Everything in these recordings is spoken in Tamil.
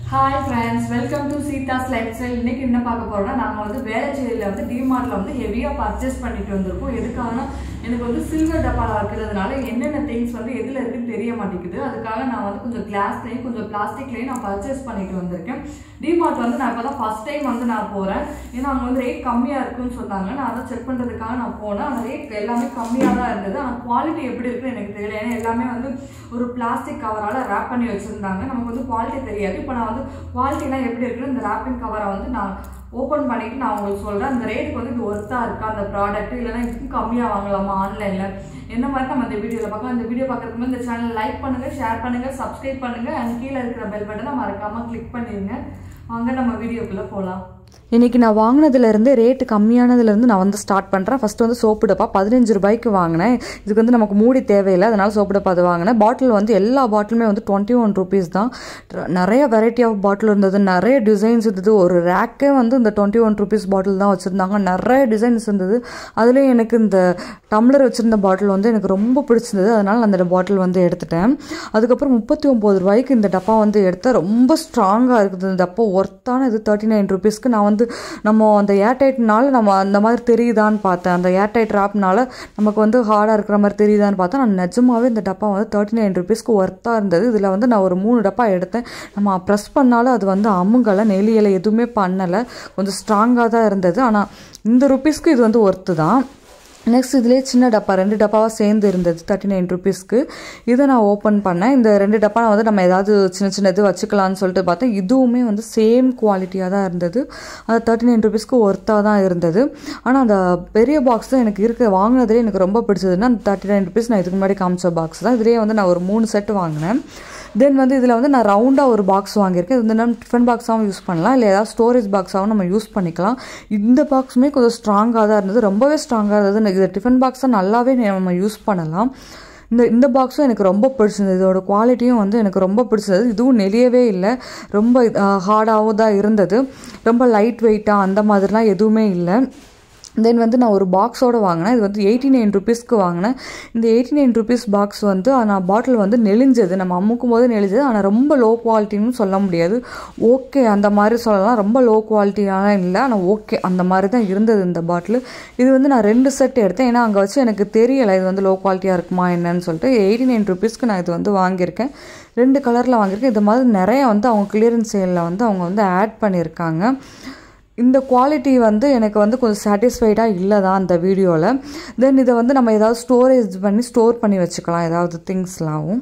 hi friends welcome to Seetha's lifestyle இன்னைக்கு என்ன பார்க்க போறோம்னா நாங்கள் வந்து வேளச்சேரியில் வந்து டிமார்ட்ல வந்து ஹெவியாக பர்ச்சேஸ் பண்ணிட்டு வந்திருக்கோம் எதுக்காகனா எனக்கு வந்து சில்வர் டப்பாவில் இருக்கிறதுனால என்னென்ன திங்ஸ் வந்து எதில் இருக்குன்னு தெரிய மாட்டேங்குது அதுக்காக நான் வந்து கொஞ்சம் கிளாஸ்லேயும் கொஞ்சம் பிளாஸ்டிக்லேயும் நான் பர்ச்சேஸ் பண்ணிட்டு வந்திருக்கேன் டிமார்ட் வந்து நான் இப்போ தான் ஃபஸ்ட் டைம் வந்து நான் போகிறேன் ஏன்னா அங்கே வந்து ரேட் கம்மியாக இருக்குன்னு சொன்னாங்க நான் அதை செக் பண்ணுறதுக்காக நான் போனேன் அந்த ரேட் எல்லாமே கம்மியாக தான் இருந்தது ஆனால் குவாலிட்டி எப்படி இருக்குன்னு எனக்கு தெரியல ஏன்னா எல்லாமே வந்து ஒரு பிளாஸ்டிக் கவரால் ரேப் பண்ணி வச்சுருந்தாங்க நமக்கு வந்து குவாலிட்டி தெரியாது இப்போ நான் வந்து குவாலிட்டிலாம் எப்படி இருக்குன்னு இந்த ரேப்பிங் கவரை வந்து நான் ஓப்பன் பண்ணிட்டு நான் உங்களுக்கு சொல்கிறேன் அந்த ரேட்டுக்கு வந்து இது ஒர்த்தாக இருக்கா அந்த ப்ராடக்ட் இல்லைன்னா இதுக்கும் கம்மியாக வாங்கலாமா ஆன்லைனில் என்ன மாதிரி நம்ம இந்த வீடியோவில் பார்க்கலாம் இந்த வீடியோ பார்க்கறதுக்கு முன்னாடி இந்த சேனல் லைக் பண்ணுங்கள் ஷேர் பண்ணுங்கள் சப்ஸ்கிரைப் பண்ணுங்கள் அண்ட் கீழே இருக்கிற பெல் பட்டனை மறக்காமல் கிளிக் பண்ணிடுங்க வாங்க நம்ம வீடியோக்குள்ளே போகலாம் இன்றைக்கி நான் வாங்கினதுலேருந்து ரேட்டு கம்மியானதுலேருந்து நான் வந்து ஸ்டார்ட் பண்ணுறேன் ஃபஸ்ட்டு வந்து சோப்பு டப்பா பதினஞ்சு ரூபாய்க்கு வாங்கினேன் இதுக்கு வந்து நமக்கு மூடி தேவையில்லை அதனால் சோப்பு டப்பா அது வாங்கினேன் பாட்டில் வந்து எல்லா பாட்டிலுமே வந்து டுவெண்ட்டி ஒன் ருபீஸ் தான் நிறைய வெரைட்டி ஆஃப் பாட்டில் இருந்தது நிறைய டிசைன்ஸ் இருந்தது ஒரு ரேக்கே வந்து இந்த டுவெண்ட்டி ஒன் ருபீஸ் பாட்டில் தான் வச்சுருந்தாங்க நிறைய டிசைன்ஸ் இருந்தது அதுலேயும் எனக்கு இந்த டம்ளர் வச்சுருந்த பாட்டில் வந்து எனக்கு ரொம்ப பிடிச்சிருந்தது அதனால் நான் அந்த பாட்டில் வந்து எடுத்துட்டேன் அதுக்கப்புறம் முப்பத்தி ஒம்பது ரூபாய்க்கு இந்த டப்பா வந்து எடுத்தேன் ரொம்ப ஸ்ட்ராங்காக இருக்குது இந்த டப்பா ஒர்த்தான இது தேர்ட்டி நைன் ருபீஸ்க்கு நான் வந்து நம்ம அந்த ஏர்டைட்னால நம்ம அந்த மாதிரி தெரியுதான்னு பார்த்தேன் அந்த ஏர்டைட் ராப்னால நமக்கு வந்து ஹார்டாக இருக்கிற மாதிரி தெரியுதான்னு பார்த்தா நான் நிஜமாவே இந்த டப்பா வந்து தேர்ட்டி நைன் ருபீஸ்க்கு ஒர்த்தாக இருந்தது இதில் வந்து நான் ஒரு மூணு டப்பா எடுத்தேன் நம்ம ப்ரெஸ் பண்ணாலும் அது வந்து அமுங்கலை நெலியலை எதுவுமே பண்ணலை கொஞ்சம் ஸ்ட்ராங்காக தான் இருந்தது ஆனால் இந்த ருபீஸ்க்கு இது வந்து ஒர்த்து தான் நெக்ஸ்ட் இதுலேயே சின்ன டப்பா ரெண்டு டப்பாவாக சேர்ந்து இருந்தது தேர்ட்டி நைன் ருபீஸ்க்கு இதை நான் ஓப்பன் பண்ணேன் இந்த ரெண்டு டப்பா வந்து நம்ம ஏதாவது சின்ன சின்ன இது வச்சுக்கலாம்னு சொல்லிட்டு பார்த்தேன் இதுவுமே வந்து சேம் குவாலிட்டியாக தான் இருந்தது அது தேர்ட்டி நைன் ருபீஸ்க்கு ஒர்த்தாக தான் இருந்தது ஆனால் அந்த பெரிய பாக்ஸ் தான் எனக்கு இருக்க வாங்கினதுலேயே எனக்கு ரொம்ப பிடிச்சதுன்னா அந்த தேர்ட்டி நைன் ருபீஸ் நான் இதுக்கு முன்னாடி காமிச்ச பாக்ஸ் தான் இதுலேயே வந்து நான் ஒரு மூணு செட் வாங்கினேன் தென் வந்து இதில் வந்து நான் ரவுண்டாக ஒரு பாக்ஸ் வாங்கியிருக்கேன் இது வந்து நம்ம டிஃபன் பாக்ஸாகவும் யூஸ் பண்ணலாம் இல்லை ஏதாவது ஸ்டோரேஜ் பாக்ஸாகவும் நம்ம யூஸ் பண்ணிக்கலாம் இந்த பாக்ஸுமே கொஞ்சம் ஸ்ட்ராங்காக தான் இருந்தது ரொம்பவே ஸ்ட்ராங்காக இருந்தது இது டிஃபன் பாக்ஸாக நல்லாவே நம்ம யூஸ் பண்ணலாம் இந்த இந்த பாக்ஸும் எனக்கு ரொம்ப பிடிச்சிருந்தது இதோட குவாலிட்டியும் வந்து எனக்கு ரொம்ப பிடிச்சிருந்தது இதுவும் நெளியவே இல்லை ரொம்ப ஹார்டாகவும் தான் இருந்தது ரொம்ப லைட் வெயிட்டாக அந்த மாதிரிலாம் எதுவுமே இல்லை தென் வந்து நான் ஒரு பாக்ஸோடு வாங்கினேன் இது வந்து எயிட்டி நைன் ருபீஸ்க்கு வாங்கினேன் இந்த எயிட்டி நைன் ருபீஸ் பாக்ஸ் வந்து நான் பாட்டில் வந்து நெளிஞ்சது நம்ம அமுக்கும் போது நெளிஞ்சது ஆனால் ரொம்ப லோ குவாலிட்டின்னு சொல்ல முடியாது ஓகே அந்த மாதிரி சொல்லலாம் ரொம்ப லோ குவாலிட்டியான இல்லை ஆனால் ஓகே அந்த மாதிரி தான் இருந்தது இந்த பாட்டில் இது வந்து நான் ரெண்டு செட் எடுத்தேன் ஏன்னா அங்கே வச்சு எனக்கு தெரியலை இது வந்து லோ குவாலிட்டியாக இருக்குமா என்னன்னு சொல்லிட்டு எயிட்டி நைன் ருபீஸ்க்கு நான் இது வந்து வாங்கியிருக்கேன் ரெண்டு கலரில் வாங்கியிருக்கேன் இது மாதிரி நிறைய வந்து அவங்க கிளியரன்ஸ் சேலில் வந்து அவங்க வந்து ஆட் பண்ணியிருக்காங்க இந்த குவாலிட்டி வந்து எனக்கு வந்து கொஞ்சம் சாட்டிஸ்ஃபைடாக இல்லை தான் அந்த வீடியோவில் தென் இதை வந்து நம்ம ஏதாவது ஸ்டோரேஜ் பண்ணி ஸ்டோர் பண்ணி வச்சுக்கலாம் ஏதாவது திங்ஸ்லாவும்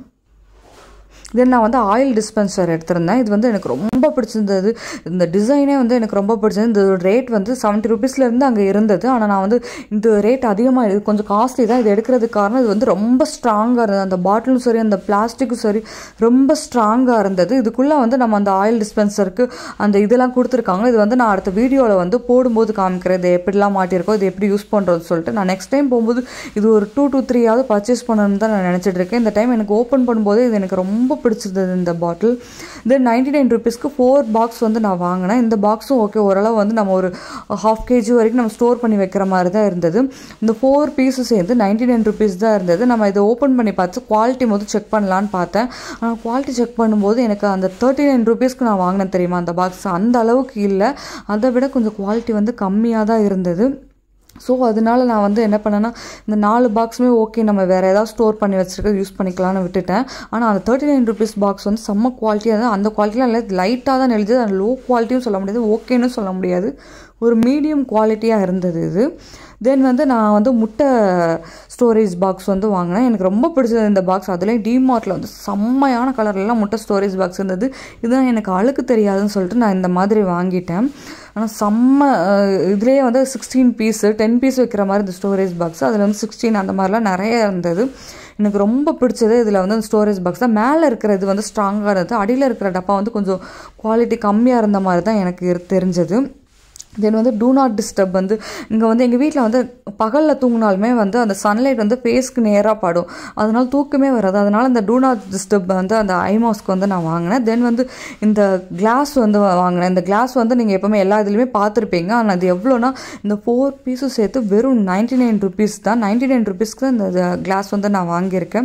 தென் நான் வந்து ஆயில் டிஸ்பென்சர் எடுத்திருந்தேன் இது வந்து எனக்கு ரொம்ப பிடிச்சிருந்தது இந்த டிசைனே வந்து எனக்கு ரொம்ப பிடிச்சது இந்த ரேட் வந்து செவன்ட்டி ருபீஸ்லேருந்து அங்கே இருந்தது ஆனால் நான் வந்து இந்த ரேட் அதிகமாக இது கொஞ்சம் காஸ்ட்லி தான் இது எடுக்கிறதுக்கு காரணம் இது வந்து ரொம்ப ஸ்ட்ராங்காக இருந்தது அந்த பாட்டிலும் சரி அந்த பிளாஸ்டிக்கும் சரி ரொம்ப ஸ்ட்ராங்காக இருந்தது இதுக்குள்ளே வந்து நம்ம அந்த ஆயில் டிஸ்பென்சருக்கு அந்த இதெல்லாம் கொடுத்துருக்காங்க இது வந்து நான் அடுத்த வீடியோவில் வந்து போடும்போது காமிக்கிறேன் இது எப்படிலாம் மாட்டியிருக்கோம் இது எப்படி யூஸ் பண்ணுறோன்னு சொல்லிட்டு நான் நெக்ஸ்ட் டைம் போகும்போது இது ஒரு டூ டூ த்ரீயாவது பர்ச்சேஸ் பண்ணணும்னு தான் நான் நினச்சிட்டு இருக்கேன் இந்த டைம் எனக்கு ஓப்பன் பண்ணும்போது இது எனக்கு ரொம்ப பிடிச்சிருந்தது இந்த பாட்டில் தென் நைன்டி நைன் ருபீஸ்க்கு ஃபோர் பாக்ஸ் வந்து நான் வாங்கினேன் இந்த பாக்ஸும் ஓகே ஓரளவு வந்து நம்ம ஒரு ஹாஃப் கேஜி வரைக்கும் நம்ம ஸ்டோர் பண்ணி வைக்கிற மாதிரி தான் இருந்தது இந்த ஃபோர் பீஸும் சேர்ந்து நைன்டி நைன் ருபீஸ் தான் இருந்தது நம்ம இதை ஓப்பன் பண்ணி பார்த்து குவாலிட்டி முதல் செக் பண்ணலான்னு பார்த்தேன் ஆனால் குவாலிட்டி செக் பண்ணும்போது எனக்கு அந்த தேர்ட்டி நைன் ருபீஸ்க்கு நான் வாங்கினேன் தெரியுமா அந்த பாக்ஸ் அந்த அளவுக்கு இல்லை அதை விட கொஞ்சம் குவாலிட்டி வந்து கம்மியாக தான் இருந்தது ஸோ அதனால நான் வந்து என்ன பண்ணேன்னா இந்த நாலு பாக்ஸுமே ஓகே நம்ம வேறு ஏதாவது ஸ்டோர் பண்ணி வச்சுருக்க யூஸ் பண்ணிக்கலாம்னு விட்டுட்டேன் ஆனால் அந்த தேர்ட்டி நைன் ருபீஸ் பாக்ஸ் வந்து செம்ம குவாலிட்டியாக தான் அந்த குவாலிட்டியில் இல்லை லைட்டாக தான் எழுதுது அந்த லோ குவாலிட்டியும் சொல்ல முடியாது ஓகேன்னு சொல்ல முடியாது ஒரு மீடியம் குவாலிட்டியாக இருந்தது இது தென் வந்து நான் வந்து முட்டை ஸ்டோரேஜ் பாக்ஸ் வந்து வாங்கினேன் எனக்கு ரொம்ப பிடிச்சது இந்த பாக்ஸ் அதுலேயும் டிமார்ட்டில் வந்து செம்மையான கலர்லாம் முட்டை ஸ்டோரேஜ் பாக்ஸ் இருந்தது இதுதான் எனக்கு அழுக்கு தெரியாதுன்னு சொல்லிட்டு நான் இந்த மாதிரி வாங்கிட்டேன் ஆனால் செம்ம இதுலேயே வந்து சிக்ஸ்டீன் பீஸு டென் பீஸ் வைக்கிற மாதிரி இந்த ஸ்டோரேஜ் பாக்ஸ் அதில் வந்து சிக்ஸ்டீன் அந்த மாதிரிலாம் நிறைய இருந்தது எனக்கு ரொம்ப பிடிச்சது இதில் வந்து அந்த ஸ்டோரேஜ் பாக்ஸ் தான் மேலே இருக்கிறது வந்து ஸ்ட்ராங்காக இருந்தது அடியில் இருக்கிற டப்பா வந்து கொஞ்சம் குவாலிட்டி கம்மியாக இருந்த மாதிரி தான் எனக்கு தெரிஞ்சது தென் வந்து டூ நாட் டிஸ்டர்ப் வந்து இங்கே வந்து எங்கள் வீட்டில் வந்து பகலில் தூங்கினாலுமே வந்து அந்த சன்லைட் வந்து ஃபேஸ்க்கு நேராக படும் அதனால தூக்கமே வராது அதனால் இந்த டூ நாட் டிஸ்டர்ப் வந்து அந்த ஐமாஸ்க்கு வந்து நான் வாங்கினேன் தென் வந்து இந்த கிளாஸ் வந்து வாங்கினேன் இந்த கிளாஸ் வந்து நீங்கள் எப்போவுமே எல்லா இதுலேயுமே பார்த்துருப்பீங்க ஆனால் அது எவ்வளோனா இந்த ஃபோர் பீஸும் சேர்த்து வெறும் நைன்டி நைன் ருபீஸ் தான் நைன்டி நைன் ருபீஸ்க்கு தான் இந்த கிளாஸ் வந்து நான் வாங்கியிருக்கேன்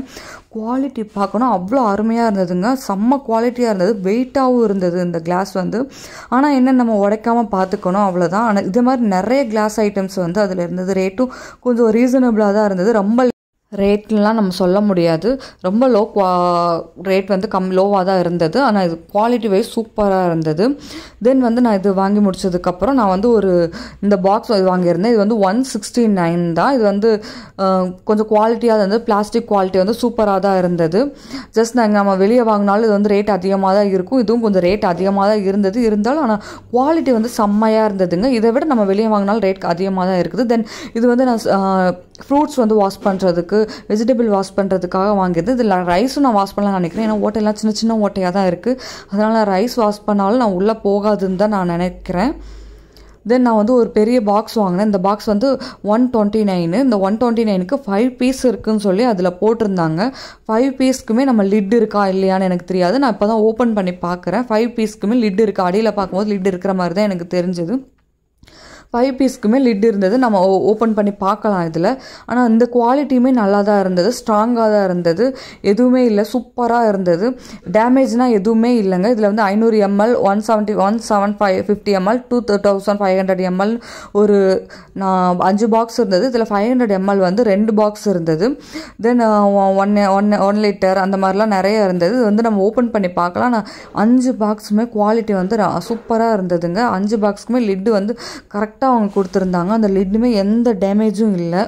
குவாலிட்டி பார்க்கணும் அவ்வளோ அருமையாக இருந்ததுங்க செம்ம குவாலிட்டியாக இருந்தது வெயிட்டாகவும் இருந்தது இந்த கிளாஸ் வந்து ஆனால் என்ன நம்ம உடைக்காம பார்த்துக்கணும் அவ்வளோதான் ஆனால் இது மாதிரி நிறைய கிளாஸ் ஐட்டம்ஸ் வந்து அதில் இருந்தது ரேட்டும் கொஞ்சம் ரீசனபிளாக தான் இருந்தது ரொம்ப ரேட்லாம் நம்ம சொல்ல முடியாது ரொம்ப லோ குவா ரேட் வந்து கம் லோவாக தான் இருந்தது ஆனால் இது குவாலிட்டி வைஸ் சூப்பராக இருந்தது தென் வந்து நான் இது வாங்கி முடிச்சதுக்கப்புறம் நான் வந்து ஒரு இந்த பாக்ஸ் வாங்கியிருந்தேன் இது வந்து ஒன் சிக்ஸ்டி நைன் தான் இது வந்து அஹ், கொஞ்சம் குவாலிட்டியாக இருந்தது பிளாஸ்டிக் குவாலிட்டி வந்து சூப்பராக தான் இருந்தது ஜஸ்ட் நாங்கள் நம்ம வெளியே வாங்கினாலும் இது வந்து ரேட் அதிகமாக தான் இருக்கும் இதுவும் கொஞ்சம் ரேட் அதிகமாக தான் இருந்தது இருந்தாலும் ஆனால் குவாலிட்டி வந்து செம்மையாக இருந்ததுங்க இதை விட நம்ம வெளியே வாங்கினாலும் ரேட் அதிகமாக தான் இருக்குது தென் இது வந்து நான் ஃப்ரூட்ஸ் வந்து வாஷ் பண்ணுறதுக்கு வெஜிடபிள் வாஷ் பண்ணுறதுக்காக வாங்கியது இதில் ரைஸும் நான் வாஷ் பண்ணலாம்னு நினைக்கிறேன் ஏன்னா ஓட்டையெல்லாம் சின்ன சின்ன ஓட்டையாக தான் இருக்குது அதனால் நான் ரைஸ் வாஷ் பண்ணாலும் நான் உள்ளே போகாதுன்னு தான் நான் நினைக்கிறேன் தென் நான் வந்து ஒரு பெரிய பாக்ஸ் வாங்கினேன் இந்த பாக்ஸ் வந்து ஒன் டுவெண்ட்டி நைனு இந்த ஒன் டுவெண்ட்டி நைனுக்கு ஃபைவ் பீஸ் இருக்குன்னு சொல்லி அதில் போட்டிருந்தாங்க ஃபைவ் பீஸ்க்குமே நம்ம லிட் இருக்கா இல்லையான்னு எனக்கு தெரியாது நான் இப்போ தான் ஓப்பன் பண்ணி பார்க்குறேன் ஃபைவ் பீஸ்க்குமே லிட் இருக்கா அடியில் பார்க்கும்போது லிட் இருக்கிற மாதிரி தான் எனக்கு தெரிஞ்சது ஃபைவ் பீஸ்க்குமே லிட் இருந்தது நம்ம ஓப்பன் பண்ணி பார்க்கலாம் இதில் ஆனால் இந்த குவாலிட்டியுமே நல்லா தான் இருந்தது ஸ்ட்ராங்காக தான் இருந்தது எதுவுமே இல்லை சூப்பராக இருந்தது டேமேஜ்னால் எதுவுமே இல்லைங்க இதில் வந்து ஐநூறு ml one seventy one seven five fifty ml two thousand five hundred ml ஒரு நான் அஞ்சு பாக்ஸ் இருந்தது இதில் ஃபைவ் ஹண்ட்ரட் எம்எல் வந்து ரெண்டு பாக்ஸ் இருந்தது then one one one litre அந்த மாதிரிலாம் நிறைய இருந்தது இது வந்து நம்ம ஓப்பன் பண்ணி பார்க்கலாம் நான் அஞ்சு பாக்ஸுமே குவாலிட்டி வந்து சூப்பராக இருந்ததுங்க அஞ்சு பாக்ஸுக்குமே லிட்டு வந்து கரெக்டாக அவங்க கொடுத்துருந்தாங்க அந்த லிட்டுமே எந்த டேமேஜும் இல்லை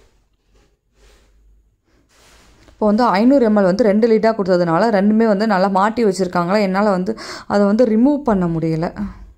இப்போ வந்து ஐநூறு எம்எல் வந்து ரெண்டு லிட்டாக கொடுத்ததுனால ரெண்டுமே வந்து நல்லா மாட்டி வச்சுருக்காங்களா என்னால் வந்து அதை வந்து ரிமூவ் பண்ண முடியல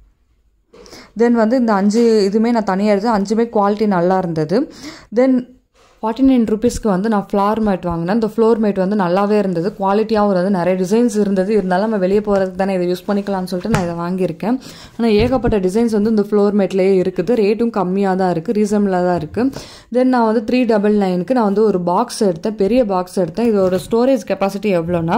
தென் வந்து இந்த அஞ்சு இதுவுமே நான் தனியாக எடுத்து அஞ்சுமே குவாலிட்டி நல்லா இருந்தது தென் ஃபார்ட்டி நைன் ருபீஸ்க்கு வந்து நான் ஃப்ளார் மேட் வாங்கினேன் இந்த ஃப்ளோர் மேட் வந்து நல்லாவே இருந்தது குவாலிட்டியாகவும் இருந்தது நிறைய டிசைன்ஸ் இருந்தது இருந்தாலும் நம்ம வெளியே போகிறதுக்கு தானே இதை யூஸ் பண்ணிக்கலாம்னு சொல்லிட்டு நான் இதை வாங்கியிருக்கேன் ஆனால் ஏகப்பட்ட டிசைன்ஸ் வந்து இந்த ஃப்ளோர் மேட்லேயே இருக்குது ரேட்டும் கம்மியாக தான் இருக்குது ரீசனபிளாக தான் இருக்குது தென் நான் வந்து த்ரீ டபுள் நைனுக்கு நான் வந்து ஒரு பாக்ஸ் எடுத்தேன் பெரிய பாக்ஸ் எடுத்தேன் இதோட ஸ்டோரேஜ் கெப்பாசிட்டி எவ்வளோன்னா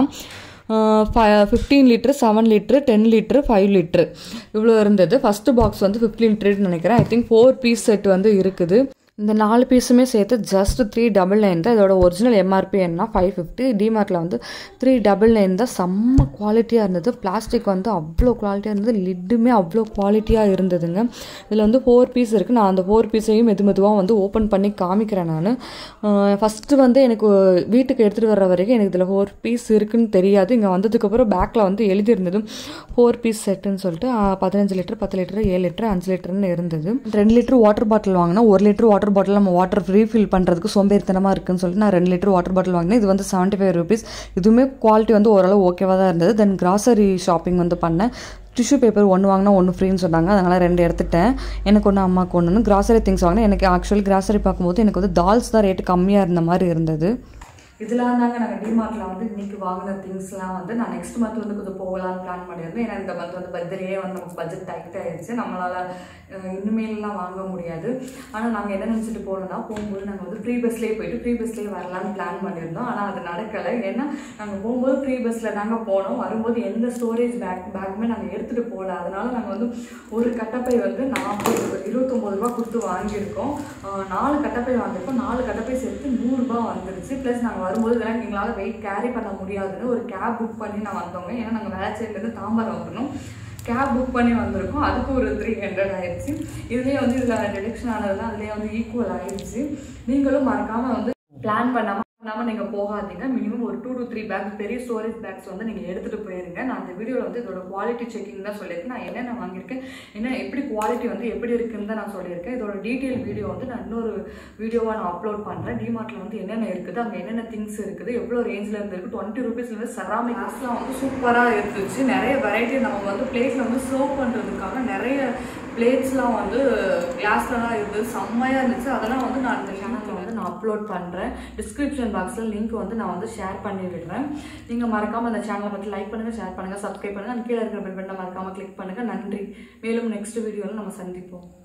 fifteen litre seven litre ten litre five litre இவ்வளோ இருந்தது ஃபஸ்ட்டு பாக்ஸ் வந்து ஃபிஃப்டீன் லிட்டர்னு நினைக்கிறேன் I think four piece set வந்து இருக்குது இந்த நாலு பீஸுமே சேர்த்து ஜஸ்ட் த்ரீ டபுள் நைன் தான் இதோட ஒரிஜினல் எம்ஆர்பி என்ன ஃபைவ் ஃபிஃப்டி டிமார்ட்டில் வந்து த்ரீ டபுள் நைன் தான் செம்ம குவாலிட்டியாக இருந்தது பிளாஸ்டிக் வந்து அவ்வளோ குவாலிட்டியாக இருந்தது லிட்டுமே அவ்வளோ குவாலிட்டியாக இருந்ததுங்க இதில் வந்து ஃபோர் பீஸ் இருக்குது நான் அந்த ஃபோர் பீஸையும் மெது மெதுவாக வந்து ஓப்பன் பண்ணி காமிக்கிறேன் நான் ஃபஸ்ட்டு வந்து எனக்கு வீட்டுக்கு எடுத்துகிட்டு வர வரைக்கும் எனக்கு இதில் ஃபோர் பீஸ் இருக்குன்னு தெரியாது இங்கே வந்ததுக்கப்புறம் பேக்கில் வந்து எழுதியிருந்தது ஃபோர் பீஸ் செட்டுன்னு சொல்லிட்டு ஆஹ், பதினஞ்சு லிட்டர் பத்து லிட்டர் ஏழு லிட்டர் அஞ்சு லிட்டர்னு இருந்தது ரெண்டு லிட்டர் வாட்டர் பாட்டில் வாங்கினா ஒரு லிட்டர் வாட்டர் பாட்டில் நம்ம வாட்டர் ரீஃபில் பண்ணுறதுக்கு சோம்பேறித்தனமாக இருக்குன்னு சொல்லிட்டு நான் ரெண்டு லிட்டர் வாட்டர் பாட்டில் வாங்கினேன் இது வந்து செவன்ட்டி ஃபைவ் ருபீஸ் இதுவுமே குவாலிட்டி வந்து ஓரளவு ஓகேவாக தான் இருந்தது தென் கிராசரி ஷாப்பிங் வந்து பண்ணேன் டிஷ்யூ பேப்பர் ஒன்று வாங்கினா ஒன்று ஃப்ரீன்னு சொன்னாங்க அதனால் ரெண்டு எடுத்துட்டேன் எனக்கு ஒன்று அம்மாவுக்கு ஒன்று கிராசரி திங்ஸ் வாங்கினேன் எனக்கு ஆக்சுவலி கிராசரி பார்க்கும்போது எனக்கு வந்து தால்ஸ் தான் ரேட்டு கம்மியாக இருந்த மாதிரி இருந்தது இதெல்லாம் தாங்க நாங்கள் டிமார்ட்ல வந்து இன்னைக்கு வாங்கின திங்ஸ்லாம் வந்து நான் நெக்ஸ்ட் மந்த் வந்து கொஞ்சம் போகலாம்னு பிளான் பண்ணியிருந்தேன் ஏன்னா இந்த மந்த் வந்து பர்த்டே வந்து நமக்கு பட்ஜெட் டைட் ஆயிடுச்சு நம்மளால அஹ், இனிமேல்லாம் வாங்க முடியாது ஆனால் நாங்கள் என்ன நினச்சிட்டு போனோம்னா போகும்போது நாங்கள் வந்து ப்ரீ பஸ்லேயே போயிட்டு ப்ரீ பஸ்லேயே வரலாம்னு பிளான் பண்ணியிருந்தோம் ஆனால் அது நடக்கலை ஏன்னா நாங்கள் போகும்போது ப்ரீ பஸ்ஸில் நாங்கள் போனோம் வரும்போது எந்த ஸ்டோரேஜ் பேக் பேக்குமே நாங்கள் எடுத்துகிட்டு போகல அதனால நாங்கள் வந்து ஒரு கட்டப்பை வந்து நாற்பது இருபத்தொம்போது ரூபா கொடுத்து வாங்கியிருக்கோம் அஹ், நாலு கட்டப்பை வாங்கியிருக்கோம் நாலு கட்டப்பை சேர்த்து நூறுரூபா வந்துருச்சு ப்ளஸ் நாங்கள் வரும்போது இதெல்லாம் எங்களால் வெயிட் கேரி பண்ண முடியாதுன்னு ஒரு கேப் புக் பண்ணி நான் வந்தோங்க ஏன்னா நாங்கள் வேளச்சேரிலேருந்து தாம்பரம் வரணும் கேப் புக் பண்ணி வந்திருக்கோம் அதுக்கு ஒரு த்ரீ ஹண்ட்ரட் ஆயிடுச்சு இதுலேயே வந்து இதில் டிடக்ஷன் ஆனதுலாம் அதுலேயே வந்து ஈக்குவல் ஆயிடுச்சு நீங்களும் மறக்காமல் வந்து பிளான் பண்ணாமல் பண்ணாமல் நீங்கள் போகாதீங்க மினிமம் ஒரு டூ to த்ரீ பேக்ஸ் பெரிய ஸ்டோரேஜ் பேக்ஸ் வந்து நீங்கள் எடுத்துகிட்டு போயிருங்க நான் அந்த வீடியோவில் வந்து இதோட குவாலிட்டி செக்கிங் தான் சொல்லியிருக்கேன் நான் என்னென்ன வாங்கியிருக்கேன் என்ன எப்படி குவாலிட்டி வந்து எப்படி இருக்குன்னு தான் நான் சொல்லியிருக்கேன் இதோட டீட்டெயில் வீடியோ வந்து நான் இன்னொரு வீடியோவாக நான் அப்லோட் பண்ணுறேன் டிமார்ட்டில் வந்து என்னென்ன இருக்குது அங்கே என்னென்ன திங்ஸ் இருக்குது எவ்வளோ ரேஞ்சில் இருந்து இருக்குது டுவெண்ட்டி ருபீஸ்லேருந்து செராமிக்ஸ்லாம் வந்து சூப்பராக இருந்துச்சு நிறைய வெரைட்டி நம்ம வந்து பிளேட்டில் வந்து சர்வ் பண்ணுறதுக்காக நிறைய பிளேட்ஸ்லாம் வந்து கிளாஸ்லலாம் இருந்தது செம்மையாக இருந்துச்சு அதெல்லாம் வந்து நான் இந்த சேனலில் வந்து நான் அப்லோட் பண்ணுறேன் டிஸ்கிரிப்ஷன் பாக்ஸில் லிங்க் வந்து நான் வந்து ஷேர் பண்ணி விடுறேன் நீங்கள் மறக்காமல் அந்த சேனலை பற்றி லைக் பண்ணுங்கள் ஷேர் பண்ணுங்கள் சப்ஸ்கிரைப் பண்ணுங்கள் கீழே இருக்கிற பெல் பட்டனை மறக்காமல் கிளிக் பண்ணுங்கள் நன்றி மேலும் நெக்ஸ்ட் வீடியோவில் நம்ம சந்திப்போம்